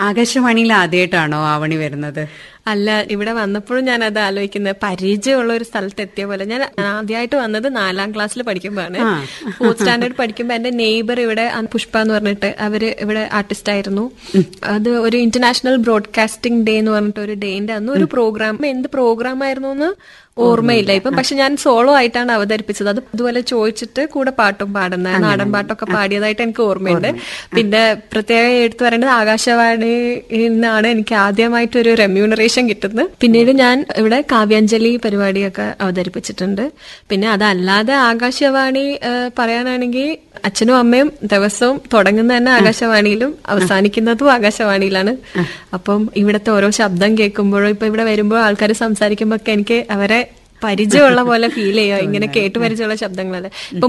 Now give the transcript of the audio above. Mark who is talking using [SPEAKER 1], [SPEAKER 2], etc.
[SPEAKER 1] ആകാശവാണിയിൽ ആദ്യമായിട്ടാണോ ആവണി വരുന്നത്
[SPEAKER 2] അല്ല ഇവിടെ വന്നപ്പോഴും ഞാൻ അത് ആലോചിക്കുന്നത് പരിചയമുള്ള ഒരു സ്ഥലത്ത് എത്തിയ പോലെ ഞാൻ ആദ്യമായിട്ട് വന്നത് നാലാം ക്ലാസ്സിൽ പഠിക്കുമ്പോഴാണ് ഫോർത്ത് സ്റ്റാൻഡേർഡ് പഠിക്കുമ്പോൾ എന്റെ നെയ്ബർ ഇവിടെ അന്ന് പുഷ്പ എന്ന് പറഞ്ഞിട്ട് അവര് ഇവിടെ ആർട്ടിസ്റ്റ് ആയിരുന്നു അത് ഒരു ഇന്റർനാഷണൽ ബ്രോഡ്കാസ്റ്റിംഗ് ഡേ എന്ന് പറഞ്ഞിട്ട് ഒരു ഡേന്റെ അന്ന് ഒരു പ്രോഗ്രാം എന്ത് പ്രോഗ്രാം ആയിരുന്നു എന്ന് ഓർമ്മയില്ല ഇപ്പം പക്ഷെ ഞാൻ സോളോ ആയിട്ടാണ് അവതരിപ്പിച്ചത് അത് ഇതുപോലെ ചോദിച്ചിട്ട് കൂടെ പാട്ടും പാടുന്ന നാടൻ പാട്ടൊക്കെ പാടിയതായിട്ട് എനിക്ക് ഓർമ്മയുണ്ട് പിന്നെ പ്രത്യേകം എടുത്തു പറയേണ്ടത് ആകാശവാണി നിന്നാണ് എനിക്ക് ആദ്യമായിട്ട് ഒരു റെമ്യൂണറേഷൻ കിട്ടുന്നത് പിന്നീട് ഞാൻ ഇവിടെ കാവ്യാഞ്ജലി പരിപാടിയൊക്കെ അവതരിപ്പിച്ചിട്ടുണ്ട് പിന്നെ അതല്ലാതെ ആകാശവാണി ആ, പറയാനാണെങ്കിൽ അച്ഛനും അമ്മയും ദിവസവും തുടങ്ങുന്ന തന്നെ ആകാശവാണിയിലും അവസാനിക്കുന്നതും ആകാശവാണിയിലാണ് അപ്പം ഇവിടുത്തെ ഓരോ ശബ്ദം കേൾക്കുമ്പോഴും ഇപ്പൊ ഇവിടെ വരുമ്പോൾ ആൾക്കാർ സംസാരിക്കുമ്പോ ഒക്കെ എനിക്ക് അവരെ പരിചയമുള്ള പോലെ ഫീൽ ചെയ്യുക ഇങ്ങനെ കേട്ട് പരിചയമുള്ള ശബ്ദങ്ങളല്ലേ ഇപ്പൊ